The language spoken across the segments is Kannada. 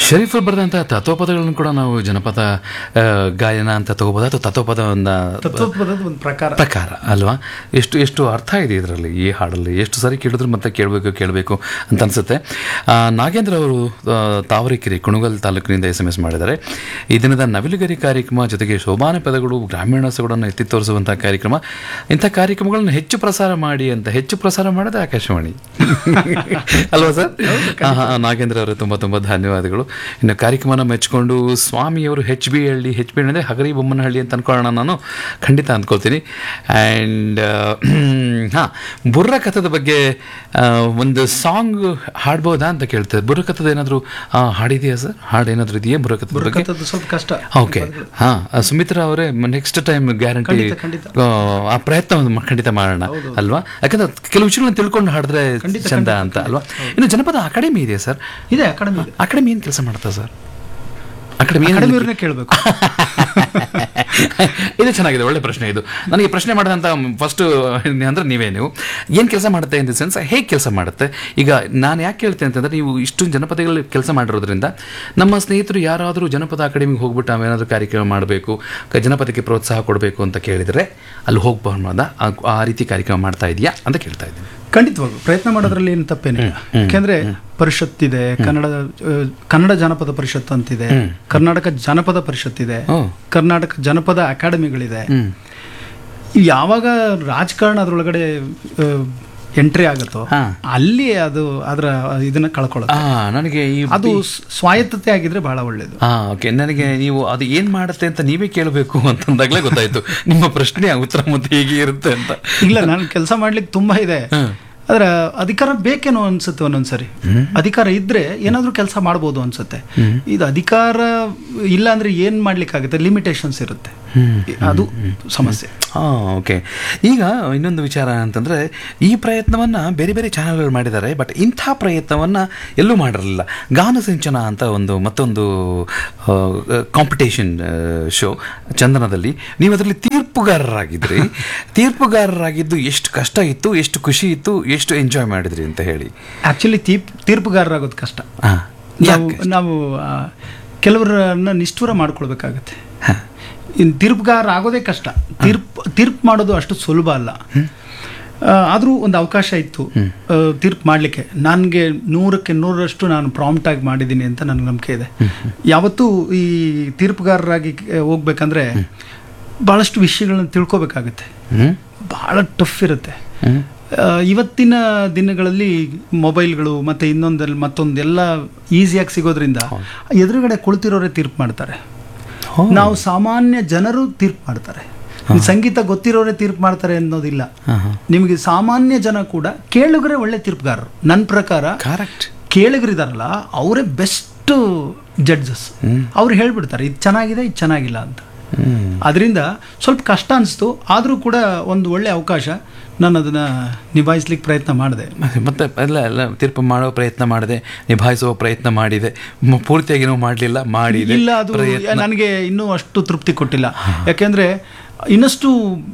ಶರೀಫ್ ಬರೆದಂತಹ ತತ್ವಪದಗಳನ್ನು ಕೂಡ ನಾವು ಜನಪದ ಆ, ಗಾಯನ ಅಂತ ತಗೋಬೋದಾ ಅಥವಾ ತತ್ವಪದವನ್ನ ತತ್ವಪದದ ಒಂದು ಪ್ರಕಾರ ಪ್ರಕಾರ ಅಲ್ವಾ ಎಷ್ಟು ಎಷ್ಟು ಅರ್ಥ ಇದೆ ಇದರಲ್ಲಿ ಈ ಹಾಡಲ್ಲಿ ಎಷ್ಟು ಸರಿ ಕೇಳಿದ್ರು ಮತ್ತೆ ಕೇಳಬೇಕು ಕೇಳಬೇಕು ಅಂತ ಅನ್ಸುತ್ತೆ ಆ, ನಾಗೇಂದ್ರ ಅವರು ಆ, ತಾವರೆಕೆರೆ ಕುಣಗಲ್ ತಾಲೂಕಿನಿಂದ ಎಸ್ ಎಂ ಎಸ್ ಮಾಡಿದ್ದಾರೆ ಈ ದಿನದ ನವಿಲುಗರಿ ಕಾರ್ಯಕ್ರಮ ಜೊತೆಗೆ ಶೋಭಾನ ಪದಗಳು ಗ್ರಾಮೀಣ ಸೊಗಡನ್ನು ಎತ್ತಿ ತೋರಿಸುವಂತಹ ಕಾರ್ಯಕ್ರಮ ಇಂಥ ಕಾರ್ಯಕ್ರಮಗಳನ್ನು ಹೆಚ್ಚು ಪ್ರಸಾರ ಮಾಡಿ ಅಂತ ಹೆಚ್ಚು ಪ್ರಸಾರ ಮಾಡೋದು ಆಕಾಶವಾಣಿ ಅಲ್ವಾ ಸರ್ ಹಾ, ಹಾ, ನಾಗೇಂದ್ರ ಅವರು ತುಂಬ ತುಂಬ ಧನ್ಯವಾದಗಳು ಇನ್ನು ಕಾರ್ಯಕ್ರಮನ ಮೆಚ್ಚಿಕೊಂಡು ಸ್ವಾಮಿಯವರು ಹೆಚ್ ಬಿ ಹಳ್ಳಿ ಹೆಚ್ ಬಿ ಅಂದರೆ ಹಗರಿ ಬೊಮ್ಮನಹಳ್ಳಿ ಅಂತ ಅನ್ಕೊಳ್ಳೋಣ ನಾನು ಖಂಡಿತ ಅಂದ್ಕೊಳ್ತೀನಿ ಆ್ಯಂಡ್ ಹಾಂ ಬುರ್ರಕಥದ ಬಗ್ಗೆ ಆ, ಒಂದು ಸಾಂಗ್ ಹಾಡ್ಬೋದಾ ಅಂತ ಕೇಳ್ತಾರೆ ಬುರ್ರಕಥದ ಏನಾದರೂ ಹಾಡಿದೆಯಾ ಸರ್ ಹಾಡು ಏನಾದರೂ ಇದೆಯಾ ಬುರ್ರಕಥದ ಬಗ್ಗೆ ಬುರ್ಕತ್ತದ್ದು ಸ್ವಲ್ಪ ಕಷ್ಟ ಓಕೆ ಹಾಂ ಸುಮಿತ್ರಾ ಅವರೇ ನೆಕ್ಸ್ಟ್ ಟೈಮ್ ಗ್ಯಾರಂಟಿ ಖಂಡಿತ, ಖಂಡಿತ. ಆ ಪ್ರಯತ್ನವನ್ನು ಮ- ಖಂಡಿತ ಮಾಡೋಣ ಅಲ್ವಾ ಯಾಕಂದ್ರೆ ಕೆಲವು ವಿಷಯಗಳನ್ನ ತಿಳ್ಕೊಂಡು ಹಾಡಿದ್ರೆ ಚಂದ ಅಂತ ಅಲ್ವಾ ಇನ್ನು ಜನಪದ ಅಕಾಡೆಮಿ ಇದೆಯಾ ಸರ್ ಇದೆ ಅಕಾಡೆಮಿ ಅಕಾಡೆಮಿ ಏನು ಕೆಲಸ ಮಾಡ್ತಾ ಸರ್ ಅಕಾಡೆಮಿ ಏನು ಅಕಾಡೆಮಿಯವ್ರನ್ನೇ ಕೇಳಬೇಕು ಇದು ಚೆನ್ನಾಗಿದೆ ಒಳ್ಳೆ ಪ್ರಶ್ನೆ ಇದು ನನಗೆ ಪ್ರಶ್ನೆ ಮಾಡಿದಂಥ ಫಸ್ಟ್ ಅಂದ್ರೆ ನೀವೇ ನೀವು ಏನು ಕೆಲಸ ಮಾಡುತ್ತೆ ಇನ್ ದ ಸೆನ್ಸ್ ಹೇಗೆ ಕೆಲಸ ಮಾಡುತ್ತೆ ಈಗ ನಾನು ಯಾಕೆ ಕೇಳ್ತೇನೆ ಅಂತಂದ್ರೆ ನೀವು ಇಷ್ಟೊಂದು ಜನಪದಗಳಲ್ಲಿ ಕೆಲಸ ಮಾಡಿರೋದ್ರಿಂದ ನಮ್ಮ ಸ್ನೇಹಿತರು ಯಾರಾದರೂ ಜನಪದ ಅಕಾಡೆಮಿಗೆ ಹೋಗ್ಬಿಟ್ಟು ನಾವೇನಾದರೂ ಕಾರ್ಯಕ್ರಮ ಮಾಡಬೇಕು ಜನಪದಕ್ಕೆ ಪ್ರೋತ್ಸಾಹ ಕೊಡಬೇಕು ಅಂತ ಕೇಳಿದರೆ ಅಲ್ಲಿ ಹೋಗ್ಬಹುದ ಆ ರೀತಿ ಕಾರ್ಯಕ್ರಮ ಮಾಡ್ತಾ ಇದೆಯಾ ಅಂತ ಕೇಳ್ತಾ ಇದ್ದೀನಿ ಖಂಡಿತವಾಗ್ಲು ಪ್ರಯತ್ನ ಮಾಡೋದ್ರಲ್ಲಿ ಏನು ತಪ್ಪೇನಿಲ್ಲ ಯಾಕೆಂದ್ರೆ ಪರಿಷತ್ ಇದೆ ಕನ್ನಡ ಆ, ಕನ್ನಡ ಜಾನಪದ ಪರಿಷತ್ ಅಂತಿದೆ ಕರ್ನಾಟಕ ಜಾನಪದ ಪರಿಷತ್ ಇದೆ ಓ. ಕರ್ನಾಟಕ ಜನಪದ ಅಕಾಡೆಮಿಗಳಿದೆ ಹ್ಮ್ ಇವ್ ಯಾವಾಗ ರಾಜಕಾರಣ ಅದ್ರೊಳಗಡೆ ಎಂಟ್ರಿ ಆಗುತ್ತೋ ಹಾ. ಅಲ್ಲಿ ಅದು ಅದರ ಇದನ್ನ ಕಳ್ಕೊಳ್ಳುತ್ತೆ ಆ ನನಗೆ ಈ ಅದು ಸ್- ಸ್ವಾಯತ್ತತೆ ಆಗಿದ್ರೆ ಬಹಳ ಒಳ್ಳೇದು ಹಾ ಓಕೆ ನನಗೆ ನೀವು ಅದು ಏನ್ ಮಾಡುತ್ತೆ ಅಂತ ನೀವೇ ಕೇಳಬೇಕು ಅಂತಂದಾಗಲೇ ಗೊತ್ತಾಯ್ತು ನಿಮ್ಮ ಪ್ರಶ್ನೆ ಉತ್ತರ ಮತ್ತೆ ಹೇಗೆ ಇರುತ್ತೆ ಅಂತ ಇಲ್ಲ ನಾನು ಕೆಲಸ ಮಾಡ್ಲಿಕ್ಕೆ ತುಂಬಾ ಇದೆ ಆದ್ರೆ ಅಧಿಕಾರ ಬೇಕೇನೋ ಅನ್ಸುತ್ತೆ ಒಂದೊಂದ್ಸರಿ ಅಧಿಕಾರ ಇದ್ರೆ ಏನಾದ್ರೂ ಕೆಲಸ ಮಾಡ್ಬೋದು ಅನ್ಸುತ್ತೆ ಇದು ಅಧಿಕಾರ ಇಲ್ಲ ಅಂದ್ರೆ ಏನ್ ಮಾಡ್ಲಿಕ್ಕಾಗುತ್ತೆ ಲಿಮಿಟೇಷನ್ಸ್ ಇರುತ್ತೆ ಅದು ಸಮಸ್ಯೆ ಹಾಂ ಓಕೆ ಈಗ ಇನ್ನೊಂದು ವಿಚಾರ ಅಂತಂದರೆ ಈ ಪ್ರಯತ್ನವನ್ನು ಬೇರೆ ಬೇರೆ ಚಾನಲ್ಗಳು ಮಾಡಿದ್ದಾರೆ ಬಟ್ ಇಂಥ ಪ್ರಯತ್ನವನ್ನು ಎಲ್ಲೂ ಮಾಡಿರಲಿಲ್ಲ ಗಾನ ಸಿಂಚನ ಅಂತ ಒಂದು ಮತ್ತೊಂದು ಕಾಂಪಿಟೇಷನ್ ಶೋ ಚಂದನದಲ್ಲಿ ನೀವು ಅದರಲ್ಲಿ ತೀರ್ಪುಗಾರರಾಗಿದ್ರಿ ತೀರ್ಪುಗಾರರಾಗಿದ್ದು ಎಷ್ಟು ಕಷ್ಟ ಇತ್ತು ಎಷ್ಟು ಖುಷಿ ಇತ್ತು ಎಷ್ಟು ಎಂಜಾಯ್ ಮಾಡಿದ್ರಿ ಅಂತ ಹೇಳಿ ಆಕ್ಚುಲಿ ತೀರ್ಪ್ ತೀರ್ಪುಗಾರರಾಗೋದು ಕಷ್ಟ ಹಾಂ ನಾವು ನಾವು ಆ, ಕೆಲವರನ್ನ ನಿಷ್ಠೂರ ಮಾಡ್ಕೊಳ್ಬೇಕಾಗತ್ತೆ ಇನ್ನು ತೀರ್ಪುಗಾರ ಆಗೋದೇ ಕಷ್ಟ ತೀರ್ಪು ತೀರ್ಪು ಮಾಡೋದು ಅಷ್ಟು ಸುಲಭ ಅಲ್ಲ ಆದರೂ ಒಂದು ಅವಕಾಶ ಇತ್ತು ಆ, ತೀರ್ಪು ಮಾಡಲಿಕ್ಕೆ ನನಗೆ ನೂರಕ್ಕೆ ನೂರರಷ್ಟು ನಾನು ಪ್ರಾಂಪ್ಟ್ ಆಗಿ ಮಾಡಿದ್ದೀನಿ ಅಂತ ನನಗೆ ನಂಬಿಕೆ ಇದೆ ಯಾವತ್ತೂ ಈ ತೀರ್ಪುಗಾರರಾಗಿ ಆ, ಹೋಗ್ಬೇಕಂದ್ರೆ ಭಾಳಷ್ಟು ವಿಷಯಗಳನ್ನ ತಿಳ್ಕೊಬೇಕಾಗತ್ತೆ ಹ್ಞೂ ಭಾಳ ಟಫ್ ಇರುತ್ತೆ ಹ್ಞೂ ಆ, ಇವತ್ತಿನ ದಿನಗಳಲ್ಲಿ ಮೊಬೈಲ್ಗಳು ಮತ್ತೆ ಇನ್ನೊಂದಲ್ಲಿ ಮತ್ತೊಂದೆಲ್ಲ ಈಸಿಯಾಗಿ ಸಿಗೋದ್ರಿಂದ ಎದುರುಗಡೆ ಕುಳಿತಿರೋರೇ ತೀರ್ಪು ಮಾಡ್ತಾರೆ ನಾವು ಸಾಮಾನ್ಯ ಜನರು ತೀರ್ಪು ಮಾಡ್ತಾರೆ ಸಂಗೀತ ಗೊತ್ತಿರೋರೇ ತೀರ್ಪು ಮಾಡ್ತಾರೆ ಅನ್ನೋದಿಲ್ಲ ಹಾಂ ಹಾಂ ನಿಮಗೆ ಸಾಮಾನ್ಯ ಜನ ಕೂಡ ಕೇಳುಗರೆ ಒಳ್ಳೆ ತೀರ್ಪುಗಾರರು ನನ್ನ ಪ್ರಕಾರ ಕರೆಕ್ಟ್ ಕೇಳುಗರಿದಾರಲ್ಲ ಅವರೇ ಬೆಸ್ಟ್ ಜಡ್ಜಸ್ ಅವ್ರು ಹೇಳ್ಬಿಡ್ತಾರೆ ಇದು ಚೆನ್ನಾಗಿದೆ ಇದು ಚೆನ್ನಾಗಿಲ್ಲ ಅಂತ ಹ್ಞೂ ಅದರಿಂದ ಸ್ವಲ್ಪ ಕಷ್ಟ ಅನಿಸ್ತು ಆದರೂ ಕೂಡ ಒಂದು ಒಳ್ಳೆ ಅವಕಾಶ ನಾನು ಅದನ್ನ ನಿಭಾಯಿಸ್ಲಿಕ್ಕೆ ಪ್ರಯತ್ನ ಮಾಡಿದೆ ಮತ್ತೆ ಮತ್ತೆ ಎಲ್ಲ ಎಲ್ಲ ತೀರ್ಪು ಮಾಡೋ ಪ್ರಯತ್ನ ಮಾಡಿದೆ ನಿಭಾಯಿಸುವ ಪ್ರಯತ್ನ ಮಾಡಿದೆ ಮ- ಪೂರ್ತಿಯಾಗಿ ನಾವು ಮಾಡಲಿಲ್ಲ ಮಾಡಿದೆ ಇಲ್ಲ ಅದು ಪ್ರಯತ್ನ ನನಗೆ ಇನ್ನೂ ಅಷ್ಟು ತೃಪ್ತಿ ಕೊಟ್ಟಿಲ್ಲ ಯಾಕೆಂದ್ರೆ ಇನ್ನಷ್ಟು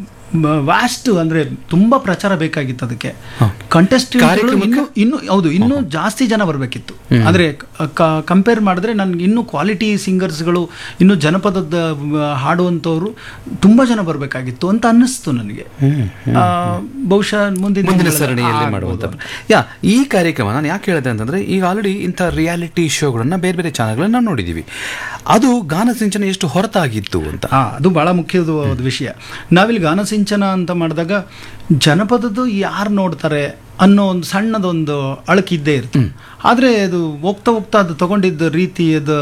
ವ್ಯಾಸ್ಟ್ ಅಂದ್ರೆ ತುಂಬಾ ಪ್ರಚಾರ ಬೇಕಾಗಿತ್ತು ಅದಕ್ಕೆ ಕಂಟೆಸ್ಟ್ ಇನ್ನು ಇನ್ನು ಹೌದು ಇನ್ನೂ ಜಾಸ್ತಿ ಜನ ಬರಬೇಕಿತ್ತು ಅಂದ್ರೆ ಕಂಪೇರ್ ಮಾಡಿದ್ರೆ ನನ್ಗೆ ಇನ್ನೂ ಕ್ವಾಲಿಟಿ ಸಿಂಗರ್ಸ್ಗಳು ಇನ್ನು ಜನಪದದ ಆ, ಹಾಡುವಂಥವ್ರು ತುಂಬಾ ಜನ ಬರಬೇಕಾಗಿತ್ತು ಅಂತ ಅನ್ನಿಸ್ತು ನನಗೆ ಆ, ಬಹುಶಃ ಮುಂದಿನ ಮುಂದಿನ ದಿನಗಳಲ್ಲಿ ಸರಣಿಯಲ್ಲಿ ಆಗ್ಬೋದು. ಮಾಡುವಂಥ ಯಾ ಈ ಕಾರ್ಯಕ್ರಮ ನಾನು ಯಾಕೆ ಹೇಳಿದೆ ಅಂತಂದ್ರೆ ಈಗ ಆಲ್ರೆಡಿ ಇಂಥ ರಿಯಾಲಿಟಿ ಶೋಗಳನ್ನ ಬೇರೆ ಬೇರೆ ಚಾನಲ್ಗಳನ್ನ ನಾವು ನೋಡಿದ್ದೀವಿ ಅದು ಗಾನ ಸಿಂಚನ ಎಷ್ಟು ಹೊರತಾಗಿತ್ತು ಅಂತ ಹಾ ಅದು ಬಹಳ ಮುಖ್ಯವಾದ ವಿಷಯ ನಾವಿಲ್ಲಿ ಗಾನ ಸಿಂಚನ ಅಂತ ಮಾಡಿದಾಗ ಜನಪದದ್ದು ಯಾರು ನೋಡ್ತಾರೆ ಅನ್ನೋ ಒಂದು ಸಣ್ಣದೊಂದು ಅಳಕಿದ್ದೇ ಇರುತ್ತೆ ಆದರೆ ಅದು ಹೋಗ್ತಾ ಹೋಗ್ತಾ ಅದು ತಗೊಂಡಿದ್ದ ರೀತಿ ಅದು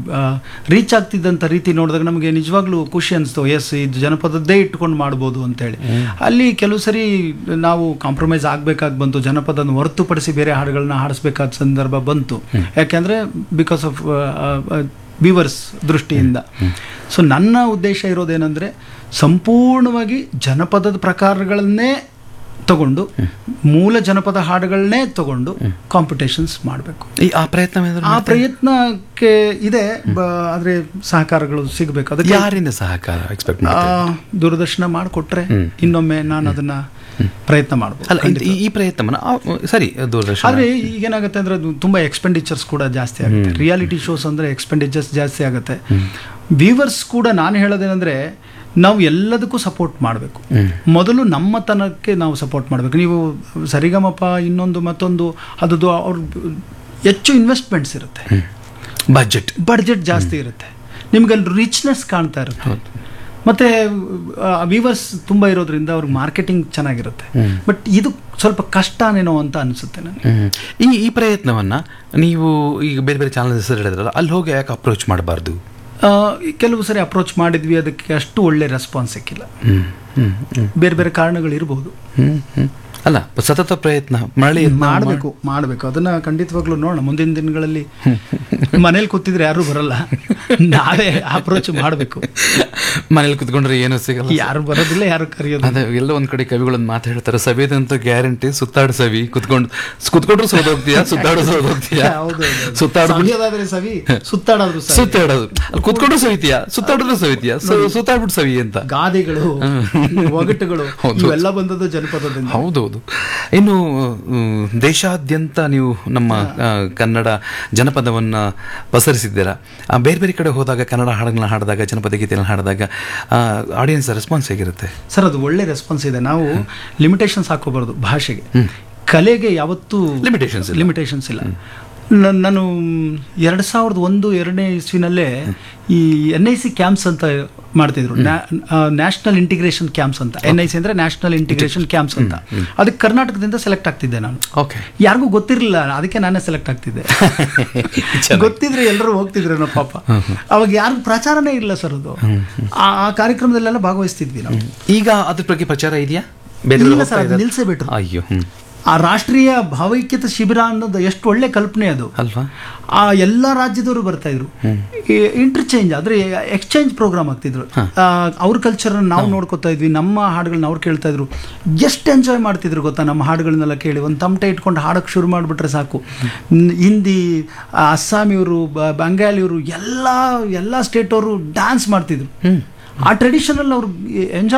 ರೀಚ್ ಆಗ್ತಿದ್ದಂಥ ರೀತಿ ನೋಡಿದಾಗ ನಮಗೆ ನಿಜವಾಗ್ಲೂ ಖುಷಿ ಅನಿಸ್ತು ಎಸ್ ಇದು ಜನಪದದ್ದೇ ಇಟ್ಕೊಂಡು ಮಾಡ್ಬೋದು ಅಂತೇಳಿ ಅಲ್ಲಿ ಕೆಲವು ಸರಿ ನಾವು ಕಾಂಪ್ರಮೈಸ್ ಆಗಬೇಕಾಗಿ ಬಂತು ಜನಪದನ ಹೊರತುಪಡಿಸಿ ಬೇರೆ ಹಾಡುಗಳನ್ನ ಹಾಡಿಸ್ಬೇಕಾದ ಸಂದರ್ಭ ಬಂತು ಯಾಕೆಂದರೆ ಬಿಕಾಸ್ ಆಫ್ ವ್ಯೂವರ್ಸ್ ದೃಷ್ಟಿಯಿಂದ ಸೊ ನನ್ನ ಉದ್ದೇಶ ಇರೋದೇನೆಂದರೆ ಸಂಪೂರ್ಣವಾಗಿ ಜನಪದದ ಪ್ರಕಾರಗಳನ್ನೇ ತಗೊಂಡು ಮೂಲ ಜನಪದ ಹಾಡುಗಳನ್ನೇ ತಗೊಂಡು ಕಾಂಪಿಟೇಷನ್ಸ್ ಮಾಡಬೇಕು ಈ ಆ ಪ್ರಯತ್ನ ಏನಾದ್ರು ಆ ಪ್ರಯತ್ನಕ್ಕೆ ಇದೆ ಬ- ಆದ್ರೆ ಸಹಕಾರಗಳು ಸಿಗಬೇಕು ಅದಕ್ಕೆ ಯಾರಿಂದ ಸಹಕಾರ ಎಕ್ಸ್ಪೆಕ್ಟ್ ಆ, ದೂರದರ್ಶನ ಮಾಡಿಕೊಟ್ರೆ ಇನ್ನೊಮ್ಮೆ ನಾನು ಅದನ್ನ ಪ್ರಯತ್ನ ಮಾಡ್ಬೋದು ಅಲ್ಲ ಈ- ಈ- ಈ ಪ್ರಯತ್ನವನ್ನ ಆ, ಸರಿ ದೂರದರ್ಶನ ಆದ್ರೆ ಈಗೇನಾಗುತ್ತೆ ಅಂದ್ರೆ ಅದು ತುಂಬಾ ಎಕ್ಸ್ಪೆಂಡಿಚರ್ಸ್ ಕೂಡ ಜಾಸ್ತಿ ಆಗುತ್ತೆ ರಿಯಾಲಿಟಿ ಶೋಸ್ ಅಂದ್ರೆ ಎಕ್ಸ್ಪೆಂಡಿಚರ್ಸ್ ಜಾಸ್ತಿ ಆಗುತ್ತೆ ವ್ಯೂವರ್ಸ್ ಕೂಡ ನಾನು ಹೇಳೋದೇನೆಂದ್ರೆ ನಾವು ಎಲ್ಲದಕ್ಕೂ ಸಪೋರ್ಟ್ ಮಾಡಬೇಕು ಮೊದಲು ನಮ್ಮತನಕ್ಕೆ ನಾವು ಸಪೋರ್ಟ್ ಮಾಡಬೇಕು ನೀವು ಸರಿಗಮಪ ಇನ್ನೊಂದು ಮತ್ತೊಂದು ಅದು ಅವ್ರ ಹೆಚ್ಚು ಇನ್ವೆಸ್ಟ್ಮೆಂಟ್ಸ್ ಇರುತ್ತೆ ಬಜೆಟ್ ಬಡ್ಜೆಟ್ ಜಾಸ್ತಿ ಇರುತ್ತೆ ನಿಮ್ಗೆ ಅಲ್ಲಿ ರಿಚ್ನೆಸ್ ಕಾಣ್ತಾ ಇರುತ್ತೆ ಮತ್ತೆ ವ್ಯೂವರ್ಸ್ ತುಂಬಾ ಇರೋದ್ರಿಂದ ಅವ್ರಿಗೆ ಮಾರ್ಕೆಟಿಂಗ್ ಚೆನ್ನಾಗಿರುತ್ತೆ ಬಟ್ ಇದು ಸ್ವಲ್ಪ ಕಷ್ಟನೇನೋ ಅಂತ ಅನಿಸುತ್ತೆ ನನಗೆ ಹ್ಮ್. ಈ ಈ ಪ್ರಯತ್ನವನ್ನ ನೀವು ಈಗ ಬೇರೆ ಬೇರೆ ಚಾನಲ್ ಹೆಸರು ಹೇಳಿದ್ರಲ್ಲ ಅಲ್ಲಿ ಹೋಗಿ ಯಾಕೆ ಅಪ್ರೋಚ್ ಮಾಡಬಾರ್ದು ಆ, ಕೆಲವು ಸರಿ ಅಪ್ರೋಚ್ ಮಾಡಿದ್ವಿ ಅದಕ್ಕೆ ಅಷ್ಟು ಒಳ್ಳೆ ರೆಸ್ಪಾನ್ಸ್ ಸಿಕ್ಕಿಲ್ಲ ಹ್ಮ್ ಹ್ಮ್ ಹ್ಮ್ ಬೇರೆ ಬೇರೆ ಕಾರಣಗಳಿರ್ಬೋದು ಹ್ಮ್ ಹ್ಮ್ ಅಲ್ಲ ಸತತ ಪ್ರಯತ್ನ ಮರಳಿ ಮಾಡಬೇಕು ಮಾಡಬೇಕು ಅದನ್ನ ಖಂಡಿತವಾಗ್ಲೂ ನೋಡೋಣ ಮುಂದಿನ ದಿನಗಳಲ್ಲಿ ಮನೇಲಿ ಕೂತಿದ್ರೆ ಯಾರು ಬರಲ್ಲ ನಾವೇ ಅಪ್ರೋಚ್ ಮಾಡಬೇಕು ಮನೇಲಿ ಕುತ್ಕೊಂಡ್ರೆ ಏನು ಸಿಗಲ್ಲ ಯಾರು ಬರೋದಿಲ್ಲ ಯಾರು ಕರೆಯೋದು ಅದೇ ಎಲ್ಲ ಒಂದ್ ಕಡೆ ಕವಿಗಳನ್ನ ಮಾತು ಹೇಳ್ತಾರೆ ಸವಿದಂತೂ ಗ್ಯಾರಂಟಿ ಸುತ್ತಾಡ್ ಸವಿ ಕುತ್ಕೊಂಡು ಕುತ್ಕೊಂಡ್ರು ಸೋದೋಗ್ತೀಯಾ ಸುತ್ತಾಡೋ ಸೋದೋಗ್ತೀಯಾ ಹೌದು, ಹೌದು, ಹೌದು. ಸುತ್ತಾಡ್ಬಿಟ್ಟು ಸವಿಯೋದಾದ್ರೆ ಸವಿ ಸುತ್ತಾಡೋದ್ರು ಸವಿ ಸುತ್ತಾಡೋದು ಅಲ್ಲಿ ಕುತ್ಕೊಂಡ್ರು ಸವಿತೀಯಾ ಸುತ್ತಾಡಿದ್ರು ಸವಿತೀಯಾ ಸು- ಸುತ್ತಾಡ್ಬಿಟ್ಟು ಸವಿ ಅಂತ ಗಾದೆಗಳು ಒಗಟುಗಳು ಇವೆಲ್ಲ ಬಂದದ್ದು ಜನಪದದಿಂದ ಹೌದೌದು ಇನ್ನು ಮ್, ದೇಶಾದ್ಯಂತ ನೀವು ನಮ್ಮ ಆ, ಕನ್ನಡ ಜನಪದವನ್ನ ಪಸರಿಸಿದ್ದೀರಾ ಆ, ಬೇರೆ ಬೇರೆ ಕಡೆ ಹೋದಾಗ ಕನ್ನಡ ಹಾಡುಗಳನ್ನ ಹಾಡಿದಾಗ ಜನಪದ ಗೀತೆಗಳನ್ನ ಹಾಡಿದಾಗ ಆಡಿಯನ್ಸ್ ರೆಸ್ಪಾನ್ಸ್ ಹೇಗಿರುತ್ತೆ ಸರ್ ಅದು ಒಳ್ಳೆ ರೆಸ್ಪಾನ್ಸ್ ಇದೆ ನಾವು ಲಿಮಿಟೇಷನ್ಸ್ ಹಾಕೋಬಾರ್ದು ಭಾಷೆಗೆ ಕಲೆಗೆ ಯಾವತ್ತೂ Limitations ಇಲ್ಲ. ಲಿಮಿಟೇಷನ್ಸ್ ಇಲ್ಲ ನನ್- ನಾನು ಎರಡು ಸಾವಿರದ ಒಂದು ಎರಡನೇ ಇಸ್ವಿನಲ್ಲೇ ಈ ಎನ್ ಐ ಸಿ ಕ್ಯಾಂಪ್ಸ್ ಅಂತ ಮಾಡ್ತಿದ್ರು ನ್ಯಾಷನಲ್ ಇಂಟಿಗ್ರೇಷನ್ ಕ್ಯಾಂಪ್ಸ್ ಅಂತ ಎನ್ ಐ ಸಿ ಅಂದ್ರೆ ನ್ಯಾಷನಲ್ ಇಂಟಿಗ್ರೇಷನ್ ಕ್ಯಾಂಪ್ಸ್ ಅಂತ ಅದಕ್ಕೆ ಕರ್ನಾಟಕದಿಂದ ಸೆಲೆಕ್ಟ್ ಆಗ್ತಿದ್ದೆ ನಾನು ಓಕೆ ಯಾರಿಗೂ ಗೊತ್ತಿರಲಿಲ್ಲ ಅದಕ್ಕೆ ನಾನೇ ಸೆಲೆಕ್ಟ್ ಆಗ್ತಿದ್ದೆ ಗೊತ್ತಿದ್ರೆ ಎಲ್ಲರೂ ಹೋಗ್ತಿದ್ರು ಪಾಪ ಅವಾಗ ಯಾರಿಗೂ ಪ್ರಚಾರನೇ ಇಲ್ಲ ಸರ್ ಅದು ಆ ಆ ಕಾರ್ಯಕ್ರಮದಲ್ಲೆಲ್ಲ ಭಾಗವಹಿಸ್ತಿದ್ವಿ ನಾವು ಈಗ ಅದ್ರ ಬಗ್ಗೆ ಪ್ರಚಾರ ಇದೆಯಾ ಬೇರೆ ಇಲ್ಲ ಹೋಗ್ತಾ ಸರ್ ಅದು ಇದ್ದಾರೆ? ನಿಲ್ಸೇ ಬಿಟ್ರು ಅಯ್ಯೋ ಹ್ಮ್ ಆ ರಾಷ್ಟ್ರೀಯ ಭಾವೈಕ್ಯತೆ ಶಿಬಿರ ಅನ್ನೋದು ಎಷ್ಟು ಒಳ್ಳೆ ಕಲ್ಪನೆ ಅದು ಅಲ್ವಾ ಆ ಎಲ್ಲ ರಾಜ್ಯದವರು ಬರ್ತಾ ಇದ್ರು ಇಂಟರ್ಚೇಂಜ್ ಆದ್ರೆ ಎಕ್ಸ್ಚೇಂಜ್ ಪ್ರೋಗ್ರಾಮ್ ಆಗ್ತಿದ್ರು ಆ, ಅವ್ರ ಕಲ್ಚರ್ ನಾವು ನೋಡ್ಕೊತಾ ಇದ್ವಿ ನಮ್ಮ ಹಾಡುಗಳನ್ನ ಅವ್ರು ಕೇಳ್ತಾ ಇದ್ರು ಎಷ್ಟು ಎಂಜಾಯ್ ಮಾಡ್ತಿದ್ರು ಗೊತ್ತಾ ನಮ್ಮ ಹಾಡುಗಳನ್ನೆಲ್ಲ ಕೇಳಿ ಒಂದು ತಮಟೆ ಇಟ್ಕೊಂಡು ಹಾಡಕ್ಕೆ ಶುರು ಮಾಡಿಬಿಟ್ರೆ ಸಾಕು ನ್- ಹಿಂದಿ ಆ, ಅಸ್ಸಾಮಿಯವರು ಬ- ಬಂಗಾಳಿಯವರು ಎಲ್ಲ ಎಲ್ಲ ಸ್ಟೇಟ್ ಅವರು ಡ್ಯಾನ್ಸ್ ಮಾಡ್ತಿದ್ರು ಆ ಟ್ರೆಡಿಷನಲ್ ಅವ್ರು ಎಂಜಾಯ್